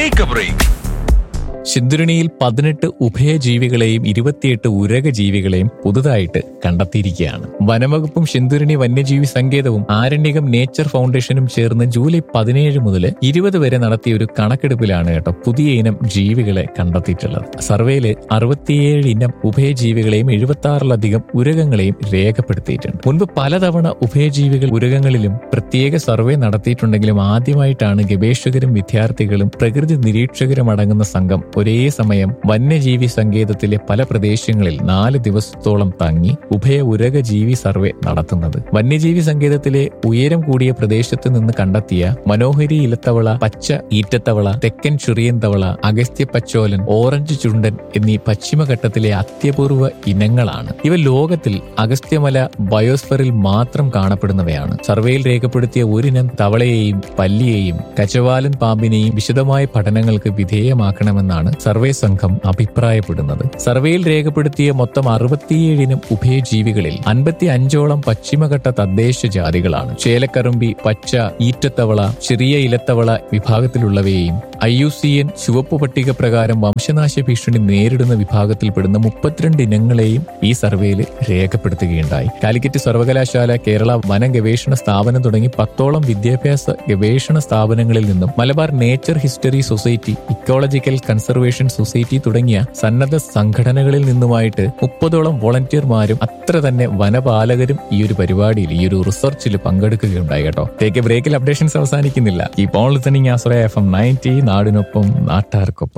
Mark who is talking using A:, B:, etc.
A: take A break
B: സിന്ധുരണിയിൽ പതിനെട്ട് ഉഭയജീവികളെയും ഇരുപത്തിയെട്ട് ഉരകജീവികളെയും പുതുതായിട്ട് കണ്ടെത്തിയിരിക്കുകയാണ് വനംവകുപ്പും സിന്ധുരണി വന്യജീവി സങ്കേതവും ആരണ്യകം നേച്ചർ ഫൗണ്ടേഷനും ചേർന്ന് ജൂലൈ പതിനേഴ് മുതൽ ഇരുപത് വരെ നടത്തിയ ഒരു കണക്കെടുപ്പിലാണ് കേട്ടോ പുതിയ ഇനം ജീവികളെ കണ്ടെത്തിയിട്ടുള്ളത് സർവേയില് അറുപത്തിയേഴ് ഇനം ഉഭയജീവികളെയും എഴുപത്തി ആറിലധികം ഉരകങ്ങളെയും രേഖപ്പെടുത്തിയിട്ടുണ്ട് മുൻപ് പലതവണ ഉഭയജീവികൾ ഉരകങ്ങളിലും പ്രത്യേക സർവേ നടത്തിയിട്ടുണ്ടെങ്കിലും ആദ്യമായിട്ടാണ് ഗവേഷകരും വിദ്യാർത്ഥികളും പ്രകൃതി നിരീക്ഷകരും അടങ്ങുന്ന സംഘം ഒരേ സമയം വന്യജീവി സങ്കേതത്തിലെ പല പ്രദേശങ്ങളിൽ നാല് ദിവസത്തോളം തങ്ങി ഉഭയ ഉരക ജീവി സർവേ നടത്തുന്നത് വന്യജീവി സങ്കേതത്തിലെ ഉയരം കൂടിയ പ്രദേശത്ത് നിന്ന് കണ്ടെത്തിയ മനോഹരി ഇലത്തവള പച്ച ഈറ്റത്തവള തെക്കൻ ചെറിയൻ തവള അഗസ്ത്യ പച്ചോലൻ ഓറഞ്ച് ചുണ്ടൻ എന്നീ പശ്ചിമഘട്ടത്തിലെ അത്യപൂർവ ഇനങ്ങളാണ് ഇവ ലോകത്തിൽ അഗസ്ത്യമല ബയോസ്ഫറിൽ മാത്രം കാണപ്പെടുന്നവയാണ് സർവേയിൽ രേഖപ്പെടുത്തിയ ഒരിനം തവളയെയും പല്ലിയെയും കച്ചവാലൻ പാമ്പിനെയും വിശദമായ പഠനങ്ങൾക്ക് വിധേയമാക്കണമെന്നാണ് സർവേ സംഘം അഭിപ്രായപ്പെടുന്നത് സർവേയിൽ രേഖപ്പെടുത്തിയ മൊത്തം അറുപത്തിയേഴിനം ഉഭയജീവികളിൽ അൻപത്തി അഞ്ചോളം പശ്ചിമഘട്ട തദ്ദേശ ജാതികളാണ് ചേലക്കറുമ്പി പച്ച ഈറ്റത്തവള ചെറിയ ഇലത്തവള വിഭാഗത്തിലുള്ളവയെയും ഐ യു സി എൻ ചുവപ്പ് പട്ടിക പ്രകാരം വംശനാശ ഭീഷണി നേരിടുന്ന വിഭാഗത്തിൽപ്പെടുന്ന മുപ്പത്തിരണ്ട് ഇനങ്ങളെയും ഈ സർവേയിൽ രേഖപ്പെടുത്തുകയുണ്ടായി കാലിക്കറ്റ് സർവകലാശാല കേരള വന ഗവേഷണ സ്ഥാപനം തുടങ്ങി പത്തോളം വിദ്യാഭ്യാസ ഗവേഷണ സ്ഥാപനങ്ങളിൽ നിന്നും Malabar nature history society ecological conservation society തുടങ്ങിയ സന്നദ്ധ സംഘടനകളിൽ നിന്നുമായിട്ട് മുപ്പതോളം വോളണ്ടിയർമാരും അത്ര തന്നെ വനപാലകരും ഈ ഒരു പരിപാടിയിൽ ഈ ഒരു റിസർച്ചിൽ പങ്കെടുക്കുകയുണ്ടായി കേട്ടോ ടേക്ക് എ ബ്രേക്കിൽ അപ്ഡേഷൻസ് അവസാനിക്കുന്നില്ല ഈ പോൾ listening Ashraya F M ninety നാടിനൊപ്പം നാട്ടാർക്കൊപ്പം